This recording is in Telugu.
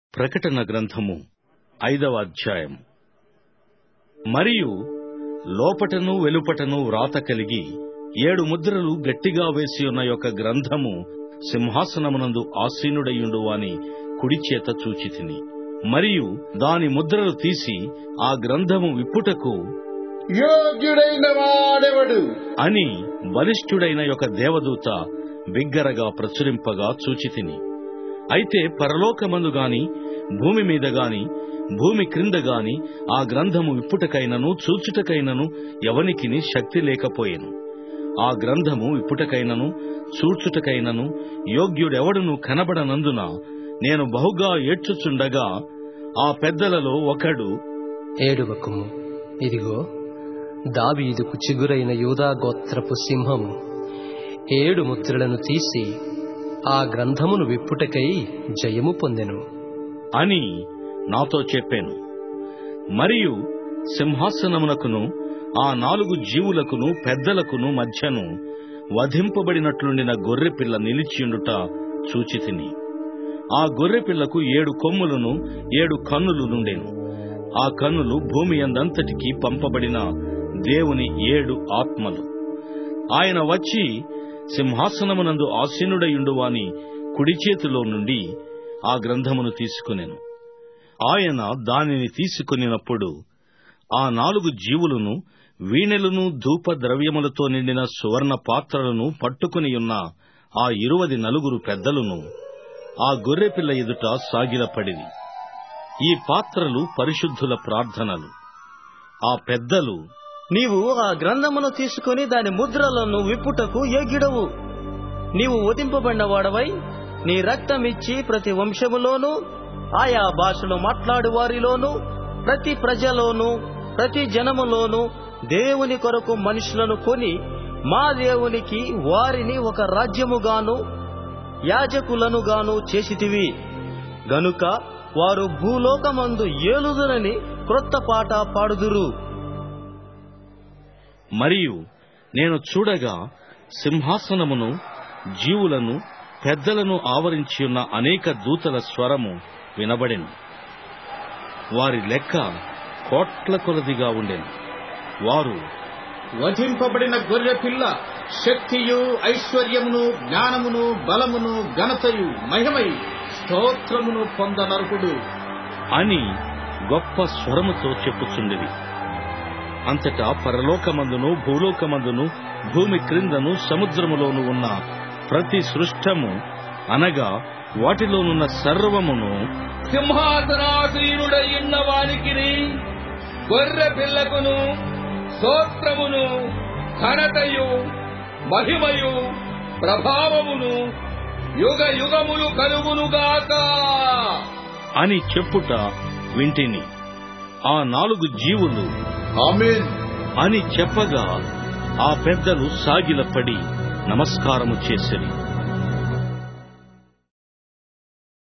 ప్రకటన గ్రంథము ఐదవ అధ్యాయం మరియు లోపటను వెలుపటను వ్రాత కలిగి ఏడు ముద్రలు గట్టిగా వేసి ఉన్న యొక్క గ్రంథము సింహాసనమునందు ఆసీనుడయుండు వాని కుడి చేత చూచితిని మరియు దాని ముద్రలు తీసి ఆ గ్రంథము విప్పుటకు యోగ్యుడైన వాడెవడు అని బలిష్ఠుడైన యొక్క దేవదూత బిగ్గరగా ప్రచురింపగా చూచితిని అయితే పరలోకమందు గాని భూమి మీద గాని భూమి క్రింద గాని ఆ గ్రంథము విప్పుటకైనను చూచుటకైనను ఎవనికిని శక్తి లేకపోయెను ఆ గ్రంథము విప్పుటకైనను చూచుటకైనను యోగ్యుడెవడును కనబడనందున నేను బహుగా ఏడ్చుచుండగా ఆ పెద్దలలో ఒకడు ఏడువకుము ఇదిగో దావీదుకు చిగురైన యూదా గోత్రపు సింహము ఏడు ముద్రలను తీసి ఆ గ్రంథమును విప్పుటకై జయము పొందెను అని నాతో చెప్పాను మరియు సింహాసనమునకును ఆ నాలుగు జీవులకును పెద్దలకును మధ్యను వధింపబడినట్లుండిన గొర్రెపిల్ల నిలిచియుండుట చూచితిని ఆ గొర్రెపిల్లకు ఏడు కొమ్ములను ఏడు కన్నులు నుండెను ఆ కన్నులు భూమి అందంతటికి పంపబడిన దేవుని ఏడు ఆత్మలు ఆయన వచ్చి సింహాసనమునందు ఆసీనుడయుండువాని కుడి చేతిలో నుండి ఆ గ్రంథమును తీసుకునెను ఆయన దానిని తీసుకునినప్పుడు ఆ నాలుగు జీవులను వీణెలను ధూప ద్రవ్యములతో నిండిన సువర్ణ పాత్రలను పట్టుకుని ఉన్న ఆ ఇరువది నలుగురు పెద్దలను ఆ గొర్రెపిల్ల ఎదుట సాగిలపడిరి ఈ పాత్రలు పరిశుద్ధుల ప్రార్థనలు ఆ పెద్దలు నీవు ఆ గ్రంథమును తీసుకుని దాని ముద్రలను విప్పుటకు యోగ్యుడవు నీవు వధింపబడిన వాడవై నీ రక్తమిచ్చి ప్రతి వంశములోను ఆయా భాషలు మాట్లాడు వారిలోను ప్రతి ప్రజలోను ప్రతి జనములోను దేవుని కొరకు మనుషులను కొని మా దేవునికి వారిని ఒక రాజ్యముగాను యాజకులను గాను చేసితివి గనుక వారు భూలోకమందు ఏలుదురని క్రొత్త పాట పాడుదురు మరియు నేను చూడగా సింహాసనమును జీవులను పెద్దలను ఆవరించి ఉన్న అనేక దూతల స్వరము వినబడెను వారి లెక్క కోట్ల కొలదిగా ఉండెను వారు వధింపబడిన గొర్రె పిల్ల శక్తియు ఐశ్వర్యమును జ్ఞానమును బలమును ఘనతయు మహిమయు స్తోత్రమును పొందనర్హుడు అని గొప్ప స్వరముతో చెప్పుచుండివి అంతటా పరలోకమందును భూలోకమందును భూమి క్రిందను సముద్రములోను ఉన్న ప్రతి సృష్టము అనగా వాటిలోనున్న సర్వమును సింహాసనాసీనుడయ్యున్న వానికి గొర్రె పిల్లకును స్తోత్రమును ఘనతయు మహిమయు ప్రభావమును యుగ యుగములు కలుగునుగాక అని చెప్పుట వింటిని ఆ నాలుగు జీవులు ఆమేన్ అని చెప్పగా ఆ పెద్దలు సాగిలపడి నమస్కారము చేసిరి